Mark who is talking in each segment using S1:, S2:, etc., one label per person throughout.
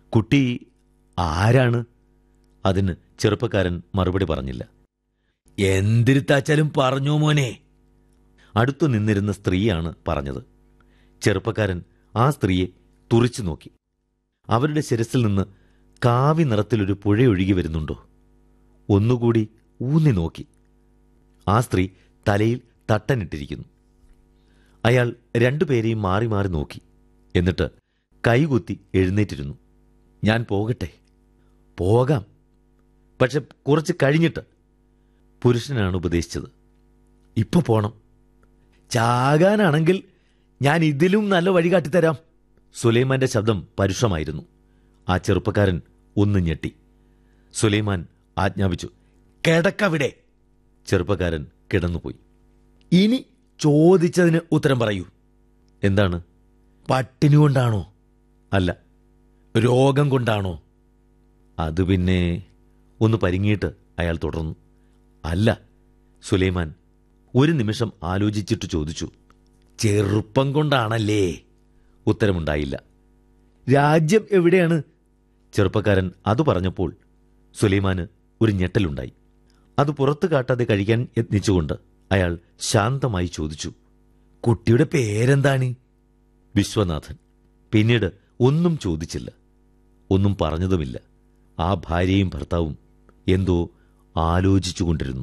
S1: കുട്ടി ആരാണ് അതിന് ചെറുപ്പക്കാരൻ മറുപടി പറഞ്ഞില്ല എന്തിരുത്താച്ചാലും പറഞ്ഞോ മോനെ അടുത്തു നിന്നിരുന്ന സ്ത്രീയാണ് പറഞ്ഞത് ചെറുപ്പക്കാരൻ ആ സ്ത്രീയെ തുറിച്ചു നോക്കി അവരുടെ ശിരസിൽ നിന്ന് കാവി നിറത്തിലൊരു പുഴയൊഴുകി വരുന്നുണ്ടോ ഒന്നുകൂടി ഊന്നി നോക്കി ആ സ്ത്രീ തലയിൽ തട്ടനിട്ടിരിക്കുന്നു അയാൾ രണ്ടുപേരെയും മാറി മാറി നോക്കി എന്നിട്ട് കൈകുത്തി എഴുന്നേറ്റിരുന്നു ഞാൻ പോകട്ടെ പോകാം പക്ഷെ കുറച്ച് കഴിഞ്ഞിട്ട് പുരുഷനാണ് ഉപദേശിച്ചത് ഇപ്പൊ പോണം ചാകാനാണെങ്കിൽ ഞാൻ ഇതിലും നല്ല വഴി കാട്ടിത്തരാം സുലൈമാന്റെ ശബ്ദം പരുഷമായിരുന്നു ആ ചെറുപ്പക്കാരൻ ഒന്ന് ഞെട്ടി സുലൈമാൻ ആജ്ഞാപിച്ചു കിടക്കവിടെ ചെറുപ്പക്കാരൻ കിടന്നുപോയി ഇനി ചോദിച്ചതിന് ഉത്തരം പറയൂ എന്താണ് പട്ടിണി കൊണ്ടാണോ അല്ല രോഗം കൊണ്ടാണോ അത് പിന്നെ ഒന്ന് പരിങ്ങിയിട്ട് അയാൾ തുടർന്നു അല്ല സുലൈമാൻ ഒരു നിമിഷം ആലോചിച്ചിട്ട് ചോദിച്ചു ചെറുപ്പം കൊണ്ടാണല്ലേ ഉത്തരമുണ്ടായില്ല രാജ്യം എവിടെയാണ് ചെറുപ്പക്കാരൻ അത് പറഞ്ഞപ്പോൾ സുലൈമാന് ഒരു ഞെട്ടലുണ്ടായി അത് പുറത്തു കാട്ടാതെ കഴിക്കാൻ യത്നിച്ചുകൊണ്ട് അയാൾ ശാന്തമായി ചോദിച്ചു കുട്ടിയുടെ പേരെന്താണ് വിശ്വനാഥൻ പിന്നീട് ഒന്നും ചോദിച്ചില്ല ഒന്നും പറഞ്ഞതുമില്ല ആ ഭാര്യയും ഭർത്താവും എന്തോ ആലോചിച്ചുകൊണ്ടിരുന്നു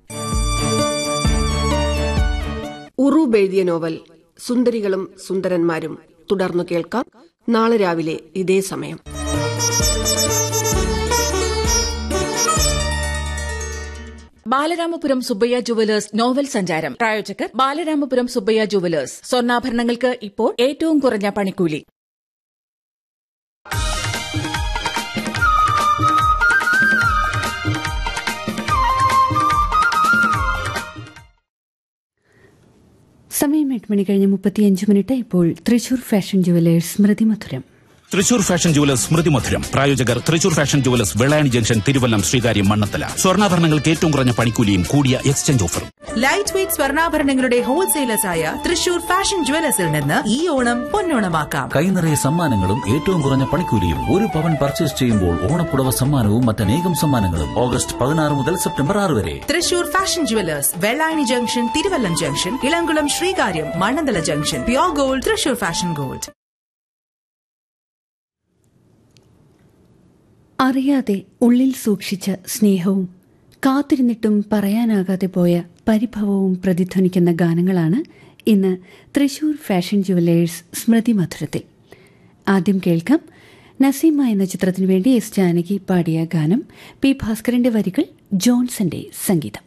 S2: ഉറൂബ് എഴുതിയ നോവൽ സുന്ദരികളും സുന്ദരന്മാരും തുടർന്നു കേൾക്കാം നാളെ രാവിലെ ഇതേ സമയം
S3: ബാലരാമപുരം സുബ്ബയ്യ ജുവലേഴ്സ് നോവൽ സഞ്ചാരം പ്രായോജകർ ബാലരാമപുരം സുബ്ബയ്യ ജുവലേഴ്സ് സ്വർണ്ണാഭരണങ്ങൾക്ക് ഇപ്പോൾ ഏറ്റവും കുറഞ്ഞ പണിക്കൂലി
S4: സമയം എട്ട് മണി കഴിഞ്ഞ് മുപ്പത്തിയഞ്ച് മിനിറ്റ് ഇപ്പോൾ തൃശൂർ ഫാഷൻ ജുവലേഴ്സ് സ്മൃതി മധുരം
S5: തൃശൂർ ഫാഷൻ ജുവലേഴ്സ് സ്മൃതി മധുരം പ്രായോജകർ Thrissur fashion jewellers Vellayani junction Thiruvallam Sreekaryam Mannanthala സ്വർണ്ണാഭരണങ്ങൾക്ക് ഏറ്റവും കുറഞ്ഞ പണിക്കൂലിയും കൂടിയ എക്സ്ചേഞ്ച് ഓഫറും
S6: ലൈറ്റ് വെയ്റ്റ് സ്വർണ്ണാഭരണങ്ങളുടെ ഹോൾസെയിലേഴ്സായ തൃശൂർ ഫാഷൻ ജുവലേഴ്സിൽ നിന്ന് ഈ ഓണം പൊന്നോണമാക്കാം
S7: കൈനിറയെ സമ്മാനങ്ങളും ഏറ്റവും കുറഞ്ഞ പണിക്കൂലിയും ഒരു പവൻ പർച്ചേസ് ചെയ്യുമ്പോൾ ഓണപ്പുടവ സമ്മാനവും മറ്റനേകം സമ്മാനങ്ങളും ഓഗസ്റ്റ് പതിനാറ് മുതൽ സെപ്റ്റംബർ ആറ് വരെ
S6: Thrissur fashion jewellers Vellayani junction Thiruvallam junction Elamkulam Sreekaryam Mannanthala junction pure gold Thrissur fashion gold
S4: അറിയാതെ ഉള്ളിൽ സൂക്ഷിച്ച സ്നേഹവും കാത്തിരുന്നിട്ടും പറയാനാകാതെ പോയ പരിഭവവും പ്രതിധ്വനിക്കുന്ന ഗാനങ്ങളാണ് ഇന്ന് തൃശൂർ ഫാഷൻ ജുവലേഴ്സ് സ്മൃതി മധുരത്തിൽ ആദ്യം കേൾക്കാം നസീമ എന്ന ചിത്രത്തിനു വേണ്ടി എസ് ജാനകി പാടിയ ഗാനം പി ഭാസ്കരന്റെ വരികൾ ജോൺസന്റെ സംഗീതം